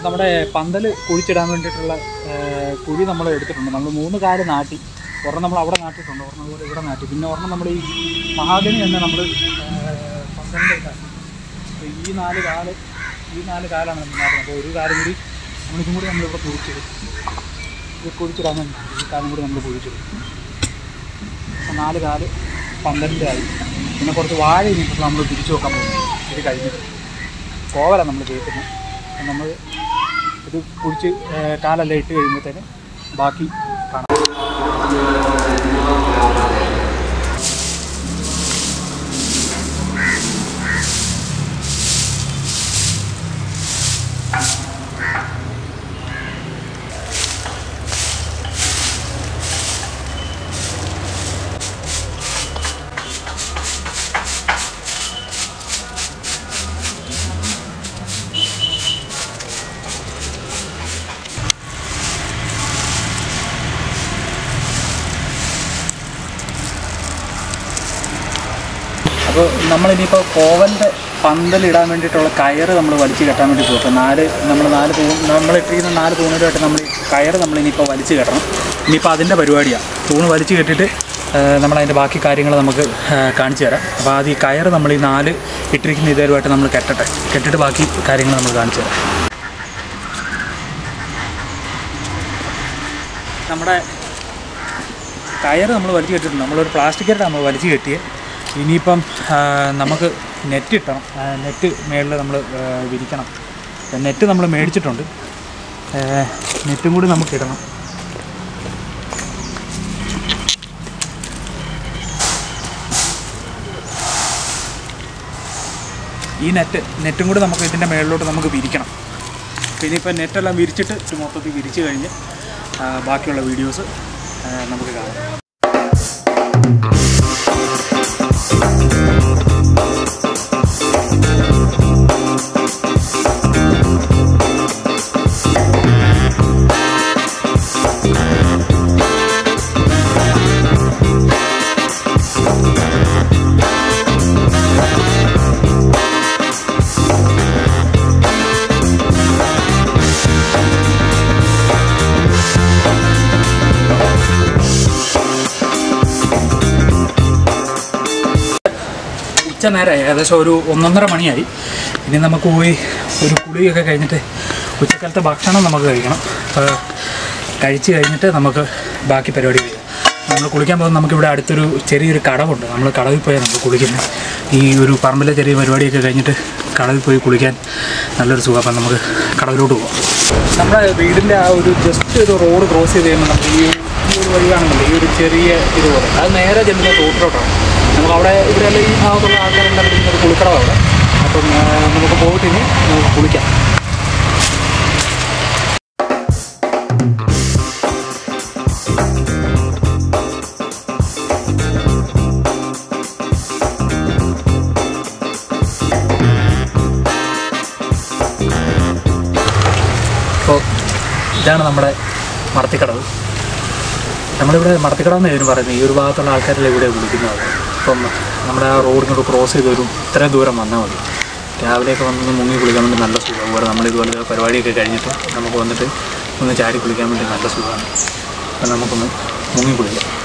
നമ്മുടെ പന്തൽ കുഴിച്ചിടാൻ വേണ്ടിയിട്ടുള്ള ആ, കുഴി നമ്മൾ എടുത്തിട്ടുണ്ട് നമ്മൾ മൂന്ന് കാല് നാട്ടി ഒരെണ്ണം നമ്മൾ അവിടെ നാട്ടിയിട്ടുണ്ട് ഒരെണ്ണം കൂടെ ഇവിടെ നാട്ടി പിന്നെ ഒരെണ്ണം നമ്മൾ ഈ മഹാഗണി തന്നെ നമ്മൾ പന്തലിൻ്റെ നാട്ടി അപ്പോൾ ഈ നാല് കാല് ഈ നാല് കാലാണ് നമ്മൾ നാട്ടുന്നത് അപ്പോൾ ഒരു കാലം കൂടി നമ്മളിതും കൂടി നമ്മളിവിടെ കുഴിച്ചിടും ഇത് കുഴിച്ചിടാൻ വേണ്ടി ഈ കാലം കൂടി നമ്മൾ കുഴിച്ചിടും അപ്പോൾ നാല് കാല് പന്തലിൻ്റെ ആയി പിന്നെ കുറച്ച് വാഴ ഇനിയിപ്പോൾ നമ്മൾ തിരിച്ചു വെക്കാൻ പോകും ഇത് കഴിഞ്ഞിട്ട് കോവല നമ്മൾ കയറ്റുന്നത് അപ്പം നമ്മൾ ഇത് കുഴിച്ച് ഏഹ്, കാലെല്ലാം ഇട്ട് കഴിയുമ്പോഴത്തേന് ബാക്കി കാണാം അപ്പോൾ നമ്മളിനിയിപ്പോൾ കോവലിൻ്റെ പന്തലിടാൻ വേണ്ടിയിട്ടുള്ള കയറ് നമ്മൾ വലിച്ചു കെട്ടാൻ വേണ്ടി പോകും അപ്പോൾ നാല് നമ്മൾ നാല് തൂ നമ്മളിട്ടിരിക്കുന്ന നാല് തൂണിലുമായിട്ട് നമ്മൾ ഈ കയറ് നമ്മളിനിയിപ്പോൾ വലിച്ചു കെട്ടണം ഇനിയിപ്പോൾ അതിൻ്റെ പരിപാടിയാണ് തൂണ് വലിച്ചു കെട്ടിയിട്ട് നമ്മളതിൻ്റെ ബാക്കി കാര്യങ്ങൾ നമുക്ക് ആ, കാണിച്ചു തരാം അപ്പോൾ ആദ്യം ഈ കയറ് നമ്മൾ ഈ നാല് ഇട്ടിരിക്കുന്ന ഇതേലുമായിട്ട് നമ്മൾ കെട്ടട്ടെ കെട്ടിട്ട് ബാക്കി കാര്യങ്ങൾ നമ്മൾ കാണിച്ചു തരാം നമ്മുടെ കയറ് നമ്മൾ വലിച്ചു കെട്ടിയിട്ടുണ്ട് നമ്മളൊരു പ്ലാസ്റ്റിക് കയറാണ് നമ്മൾ വലിച്ചു കെട്ടിയത് ഇനിയിപ്പം ആ, നമുക്ക് നെറ്റ് ഇട്ടണം ആ, നെറ്റ് മേളിൽ നമ്മൾ ആ, വിരിക്കണം നെറ്റ് നമ്മൾ മേടിച്ചിട്ടുണ്ട് ആ, നെറ്റും കൂടി നമുക്ക് ഇടണം ഈ നെറ്റ് നെറ്റും കൂടി നമുക്ക് ഇതിൻ്റെ മേളിലോട്ട് നമുക്ക് വിരിക്കണം പിന്നെ ഇപ്പം നെറ്റെല്ലാം വിരിച്ചിട്ട് ഇത് മൊത്തത്തിൽ വിരിച്ച് കഴിഞ്ഞ് ആ, ബാക്കിയുള്ള വീഡിയോസ് നമുക്ക് കാണാം ഉച്ച നേരമായി ഏകദേശം ഒരു ഒന്നൊന്നര മണിയായി ഇനി നമുക്ക് പോയി ഒരു കുളിയൊക്കെ കഴിഞ്ഞിട്ട് ഉച്ചക്കാലത്തെ ഭക്ഷണം നമുക്ക് കഴിക്കണം അപ്പോൾ കഴിച്ച് കഴിഞ്ഞിട്ട് നമുക്ക് ബാക്കി പരിപാടി ചെയ്യാം നമ്മൾ കുളിക്കാൻ പോകുമ്പോൾ നമുക്കിവിടെ അടുത്തൊരു ചെറിയൊരു കടവുണ്ട് നമ്മൾ കടവിൽ പോയാൽ നമുക്ക് കുളിക്കുന്നത് ഈ ഒരു പറമ്പിലെ ചെറിയ പരിപാടിയൊക്കെ കഴിഞ്ഞിട്ട് കടവിൽ പോയി കുളിക്കാൻ നല്ലൊരു സുഖം അപ്പം നമുക്ക് കടവിലോട്ട് പോകാം നമ്മുടെ വീടിൻ്റെ ആ ഒരു ജസ്റ്റ് ഒരു റോഡ് ക്രോസ് ചെയ്ത് കഴിയുമ്പോൾ നമുക്ക് ഈ ഈ ഒരു വഴി കാണുന്നുണ്ട് ഈ ഒരു ചെറിയ ഇതുപോലെ അത് നേരെ ചെല്ലുന്ന തോട്ടിലോട്ടാണ് നമുക്ക് അവിടെ ഇവിടെ എല്ലാം ഈ ഭാഗത്തുള്ള ആൾക്കാരെല്ലാം വരുന്ന ഒരു കുളിക്കടവ് അവിടെ അപ്പം ആ, നമുക്ക് പോയിട്ട് ഇനി നമുക്ക് കുളിക്കാം അപ്പോൾ ഇതാണ് നമ്മുടെ മടത്തിക്കടവ് നമ്മളിവിടെ മടത്തിക്കടവ് എന്ന് ഇതിന് പറയുന്നത് ഈ ഒരു ഭാഗത്തുള്ള ആൾക്കാരെല്ലാം ഇവിടെ വിളിക്കുന്നത് അപ്പം നമ്മുടെ ആ റോഡിനോട് ക്രോസ് ചെയ്ത് ഒരു ഇത്രയും ദൂരം വന്നാൽ മതി രാവിലെയൊക്കെ വന്ന് മുങ്ങി കുളിക്കാൻ വേണ്ടി നല്ല സുഖം അതുപോലെ നമ്മളിതുപോലെ പരിപാടിയൊക്കെ കഴിഞ്ഞിട്ട് നമുക്ക് വന്നിട്ട് ഒന്ന് ചാടി കുളിക്കാൻ വേണ്ടി നല്ല സുഖമാണ് അപ്പം നമുക്കൊന്ന് മുങ്ങി കുളിക്കാം